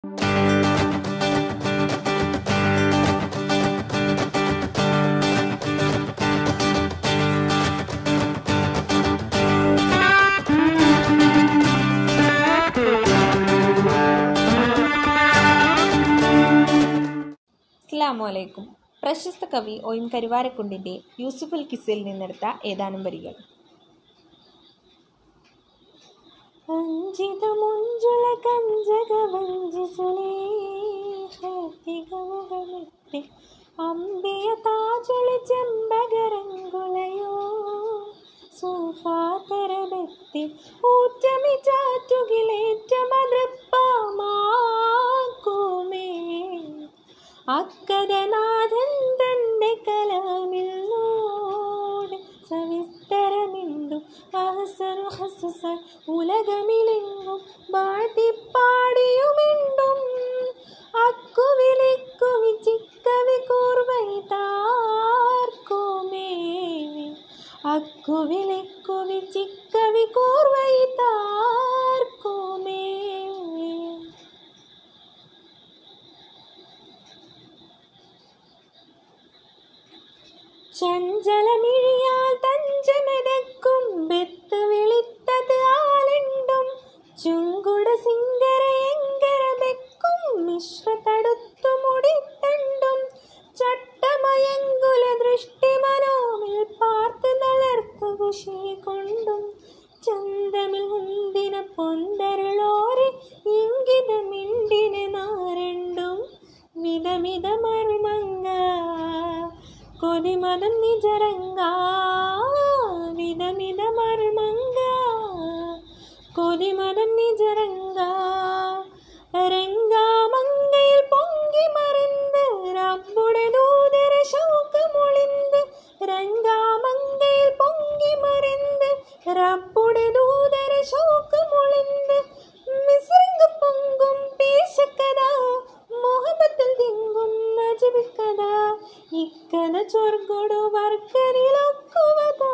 അസ്സലാമു അലൈക്കും പ്രശസ്ത കവി ഒയിം കരുവാരക്കുണ്ടിൻ്റെ യൂസുഫുൽ കിസിൽ നിന്നെടുത്ത ഏതാനും വരികൾ അഞ്ചിതമുഞ്ചുള കഞ്ചക വഞ്ചി സുലേഹത്തികമുഖമെത്തി അമ്പിയ താജൊളി ചെമ്പകരങ്കുളയോ സൂഫാതരമെത്തി ഊറ്റമി ചാറ്റുകിലേറ്റമതൃപ്പാമാക്കുമേ അക്കഥനാഥൻ തൻ്റെ കലാമിൽ നോട് സവിസ്തരമിണ്ടും അഹസനു ഹസസ ഉലകമിലെങ്ങും വാഴ്ത്തിപ്പാടിയുമിണ്ടും അക്കുവിലിക്കുവി ചിക്കവി കൂർവൈ താർക്കുമേ അക്കുവിലിക്കുവി ചിക്കവി കൂർവൈ താർക്കുമേ ചഞ്ചലമിഴിയാൽ തഞ്ചമെതക്കും ബെത്ത് വിളിത്തത് ആലിണ്ടും ചുങ്കുട സിംഗര എങ്കര ബെക്കും മിശ്ര തടുത്തു മുടിത്തണ്ടും ചട്ടമയങ്കുല ദൃഷ്ടി മനോമിൽ പാർത്ത് നളർത്തു കുശി കൊണ്ടും ചന്തമിൽ മുന്തിന പൊന്തരുളോരി ഇംഗിതമിണ്ടിനെ നാരണ്ടും വിധമിത മർമങ്ങ കൊതിമതം നിജരംഗ വിധമിത മർമങ്ക കൊതിമതം നിജരംഗ രംഗാമങ്കയിൽ പൊങ്കി മറിந்து റബ്ബുടെ ദൂതര ശൗക്കമൊളിந்து രംഗാമങ്കയിൽ പൊങ്കി മറിந்து റബ്ബുടെ ദൂതര ശൗക്കമൊളിந்து മിസ്രംഗ പൊങ്കും പേശക്കഥ മുഹബത്തിൽ തിങ്കും നജബിക്കഥ ഇക്കഥ ചൊർഗൊടു വർക്കനിലൊക്കുവതാ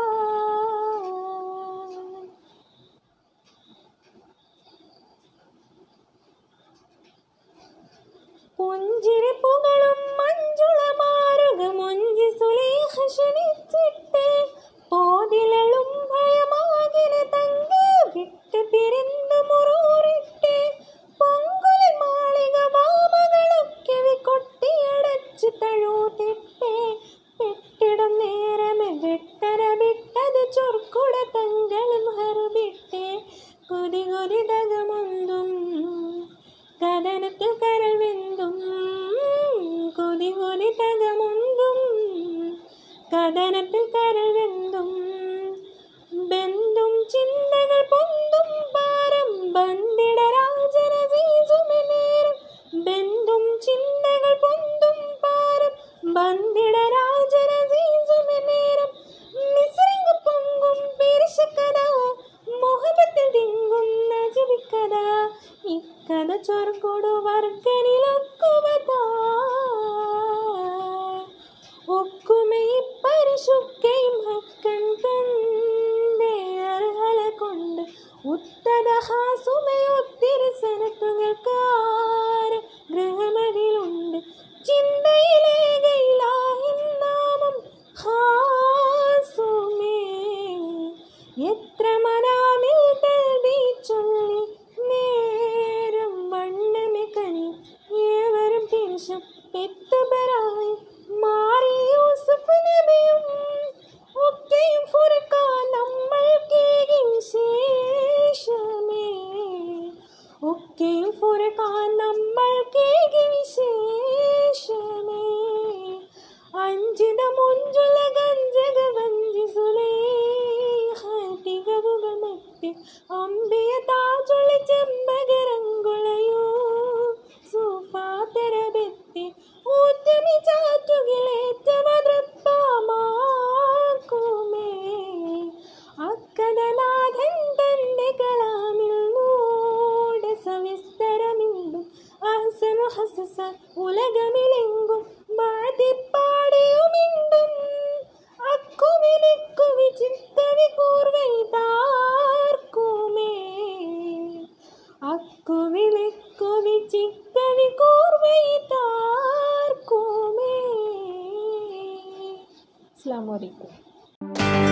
പുഞ്ചിരി പുകളും മഞ്ജുള മാറുക മൊഞ്ചി സുലേഖ ക്ഷണിച്ചിട്ട് പോതിലും ഭയമാകിന തങ്ക വിട്ട് പിരിந்து മുറൂറിട്ട് പൊങ്കുലി മാളിക മാമകളൊക്കെ കൊട്ടിയടച്ച് തഴൂതിട്ട് പെട്ടിടും നേരമെ വെട്ടര വിട്ടത് ചൊർക്കുട തങ്ങളും ഹറുവിട്ട് കൊതി കൊതി തകമൊന്തും കഥനത്തിൽ കരൾ വെന്തും കൊതി കൊതി തകമൊന്തും കഥനത്തിൽ കരൾ വെന്തും ബന്ധും ചിന്തകൾ പൊന്തും പാരം ബന്ധിട രാജന നേരം ബന്ധും ചിന്തകൾ പൊന്തും പാരം ബന്ധിട രാജന നേരം മിശ്രിംഗ പൊങ്കും പിരിശക്കഥ മുഹബത്തിൽ തിങ്കും നജവിക്കഥ ഇക്കഥ ചൊർക്കൊടു വർക്കനിലൊക്കുവതാ ഒക്കുമേ പരിശുക്കയും ഹക്കൻ തന്റെ അർഹല കൊണ്ട് ഉത്തര ഹാസുമയൊത്തിരി സനത്തുകൾക്കാര ഗൃഹമതിലുണ്ട് ചിന്തയിലേകയിലാഹിന്നാമം ഹാസുമേ എത്ര മനാമിൽ തൽവി ചൊല്ലി നേരം വണ്ണമെ കനി ഏവരും തിരിച്ചും പെത്തുപരായി മാറി യൂസുഫ് നബിയും ഒക്കെയും ഫുർഖാൻ നമ്മൾ കേകിൻ ശേഷമേ ഒക്കെയും ഫുർഖാൻ നമ്മൾ കേകിൻ ശേഷമേ അഞ്ചിത മുഞ്ചുല ഗഞ്ചക വഞ്ചി സുലേഹത്തികവുകൾ മത്തി അമ്പിയ താജൊളി ചെമ്പകരങ്കുളയോ സൂഫാതരബെത്തി ഊറ്റമി ചാറ്റുകിലേറ്റമതൃപ്പാമാക്കുമേ അക്കഥനാഥൻ തന്റെ കലാമിൽ മൂട സവിസ്തരമിണ്ടും അഹസനു ഹസസ ഉലകമിലെങ്കും വാഴ്ത്തിപ്പാടിയുമിണ്ടും അക്കുവിലിക്കുവി ചിത്തവി കൂർവൈ താർക്കുമേ അക്കുവിലിക്കുവി இக்கவி கோர்வை தார்க்குமே அஸ்ஸலாமு அலைக்கும்